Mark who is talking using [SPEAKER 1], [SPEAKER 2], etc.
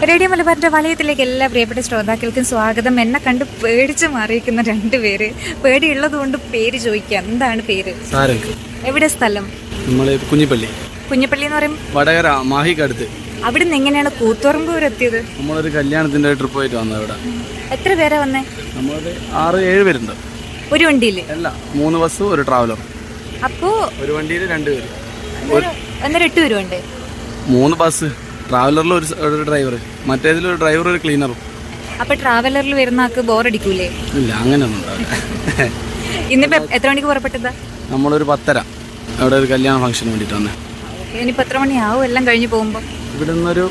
[SPEAKER 1] radio മലബാറിന്റെ വലയത്തിലേക്ക് എല്ലാ പ്രിയപ്പെട്ട ശ്രോതാക്കൾക്കും സ്വാഗതം എന്നെ കണ്ട് പേടിച്ച് മാറിയിരിക്കുന്ന രണ്ടുപേര് പേടിയുള്ളത് കൊണ്ട് പേര് ചോദിക്കാം എന്താണ് പേര്
[SPEAKER 2] സാരംഗ്
[SPEAKER 1] എവിടെ സ്ഥലം
[SPEAKER 2] നമ്മൾ കുഞ്ഞിപ്പള്ളി
[SPEAKER 1] കുഞ്ഞപ്പള്ളി എന്ന് പറയും
[SPEAKER 2] വടകര മാഹിക്കടുത്ത്
[SPEAKER 1] അവിടെ നിന്ന് എങ്ങനെയാണ് കൂത്തുറമ്പ് വരെ എത്തിയത്
[SPEAKER 2] നമ്മളൊരു കല്യാണത്തിൻ്റെ ട്രിപ്പ് പോയിട്ട് വന്നത് ഇവിടെ
[SPEAKER 1] എത്ര പേരാ വന്നേ
[SPEAKER 2] നമ്മളൊരു ആറ് ഏഴ് പേരുണ്ട്
[SPEAKER 1] ഒരു വണ്ടിയിൽ
[SPEAKER 2] അല്ല മൂന്ന് ബസ്സും ഒരു ട്രാവലർ
[SPEAKER 1] അപ്പോ
[SPEAKER 2] ഒരു വണ്ടിയിൽ രണ്ട് പേര്
[SPEAKER 1] അന്നേരം എട്ട് പേരുണ്ട്
[SPEAKER 2] മൂന്ന് ബസ് ട്രാവലറിൽ ഒരു സ- ഒരു ഡ്രൈവർ മറ്റേതിൽ ഒരു ഡ്രൈവർ ഒരു ക്ലീനറും
[SPEAKER 1] അപ്പൊ ട്രാവലറിൽ വരുന്ന ആൾക്ക് ബോറടിക്കൂലേ
[SPEAKER 2] ഇല്ല അങ്ങനെയൊന്നും ഉണ്ടാവില്ല
[SPEAKER 1] ഇന്നിപ്പോ എത്ര മണിക്ക് പുറപ്പെട്ടതാ
[SPEAKER 2] നമ്മളൊരു പത്തര അവിടെ ഒരു കല്യാണ ഫംഗ്ഷന് വേണ്ടിയിട്ട് വന്നേ
[SPEAKER 1] ഇനിയിപ്പോ എത്ര മണിയാവും എല്ലാം കഴിഞ്ഞ് പോകുമ്പോ
[SPEAKER 2] ഇവിടെ നിന്നൊരു